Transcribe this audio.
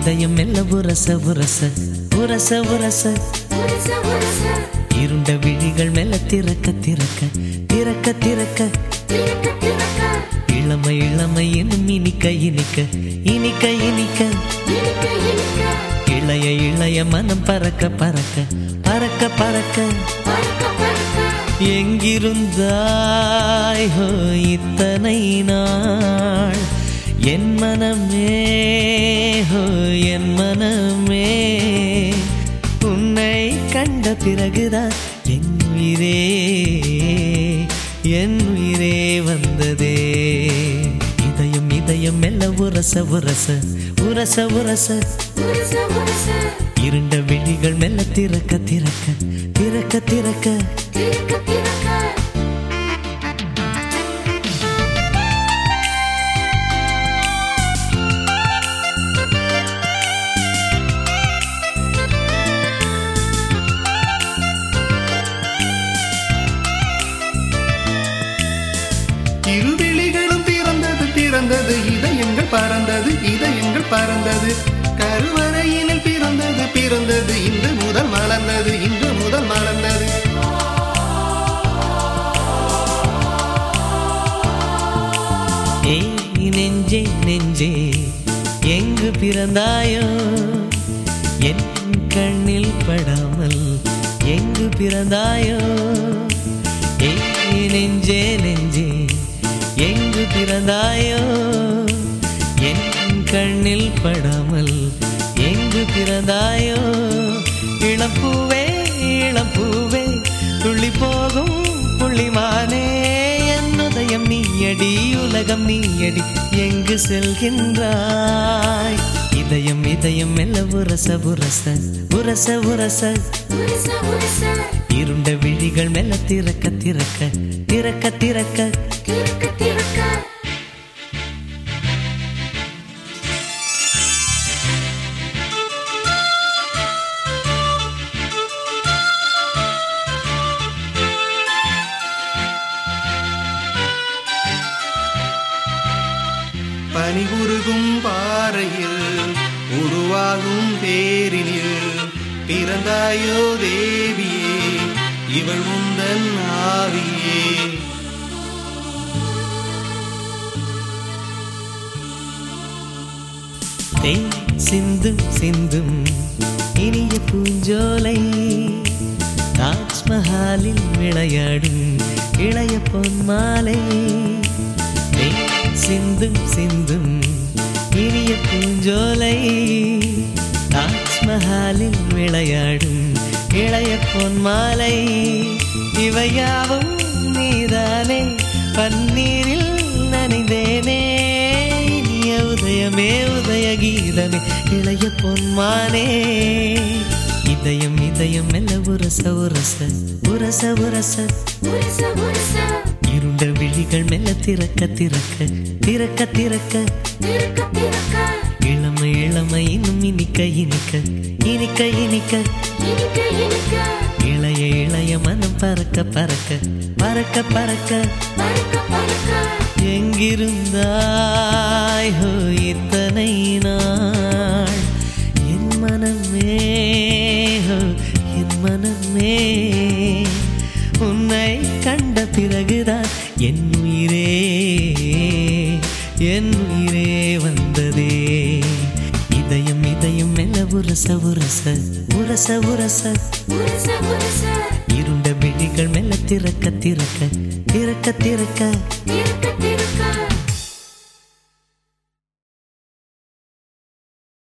இதயம் மெல்ல உரச உரச உரச உரச உரச உரச இருண்ட விழிகள் மெல்ல திறக்க திறக்க திறக்க திறக்க திறக்க திறக்க இளமை இளமை எனும் இனிக்க இனிக்க இனிக்க இனிக்க இனிக்க இனிக்க இளைய இளைய மனம் பறக்க பறக்க பறக்க பறக்க பறக்க பறக்க எங்கிருந்தாய் ஹோ இத்தனை நாள் என் மனமே ஹோ என் மனமே உன்னை கண்ட பிறகுதான் என் உயிரே என் உயிரே வந்ததே இதயம் இதயம் மெல்ல உரச உரச உரச உரச உரச உரச இருண்ட விழிகள் மெல்ல திறக்க திறக்க திறக்க திறக்க திறக்க திறக்க இருவிழிகளும் திறந்தது திறந்தது இதயங்கள் பறந்தது இதயங்கள் பறந்தது கருவறையினில் பிறந்தது பிறந்தது இன்று முதல் மலர்ந்தது இன்று முதல் மலர்ந்தது ஏய் நெஞ்சே நெஞ்சே எங்கு பிறந்தாயோ என் கண்ணில் படாமல் எங்கு பிறந்தாயோ ஏய் நெஞ்சே நெஞ்சே எங்கு பிறந்தாயோ என் கண்ணில் படாமல் எங்கு பிறந்தாயோ இளம்பூவே இளம்பூவே துள்ளி போகும் புள்ளிமானே என் உதயம் நீயடி உலகம் நீயடி எங்கு செல்கின்றாய் இதயம் இதயம் மெல்ல உரச உரச உரச உரச உரச உரச இருண்ட விழிகள் மெல்ல திறக்க திறக்க திறக்க திறக்க திறக்க திறக்க பனிகுருகும் பாறையில் உருவாகும் தேரினில் பிறந்தாயோ தேவியே இவள் உந்தன் ஆவியே தேன் சிந்தும் சிந்தும் இனிய பூஞ்சோலை தாஜ்மஹாலில் விளையாடும் இளைய பொன்மாலை தேன் சிந்தும் சிந்தும் இனிய பூஞ்சோலை தாஜ்மஹாலில் விளையாடும் இளைய பொன்மாலை இவையாவும் நீதானே பன்னீரில் நனைந்தேனே இனிய உதயமே உதய கீதமே இளைய பொன்மானே இதயம் இதயம் மெல்ல உரச உரச உரச உரச உரச உரச இருண்ட விழிகள் மெல்ல திறக்க திறக்க திறக்க திறக்க திறக்க திறக்க இளமை இளமை இன்னும் இனிக்க இனிக்க இனிக்க இனிக்க இனிக்க இனிக்க இளைய இளைய மனம் பறக்க பறக்க பறக்க பறக்க பறக்க பறக்க எங்கிருந்தாய் ஹோ இத்தனை நாள் என் மனமே ஹோ என் மனமே உன்னை கண்ட பிறகுதான் என் உயிரே என் உயிரே வந்ததே இதயம் இதயம் மெல்ல உரச உரச உரச உரச உரச உரச இருண்ட விழிகள் மெல்ல திறக்க திறக்க திறக்க திறக்க திறக்க திறக்க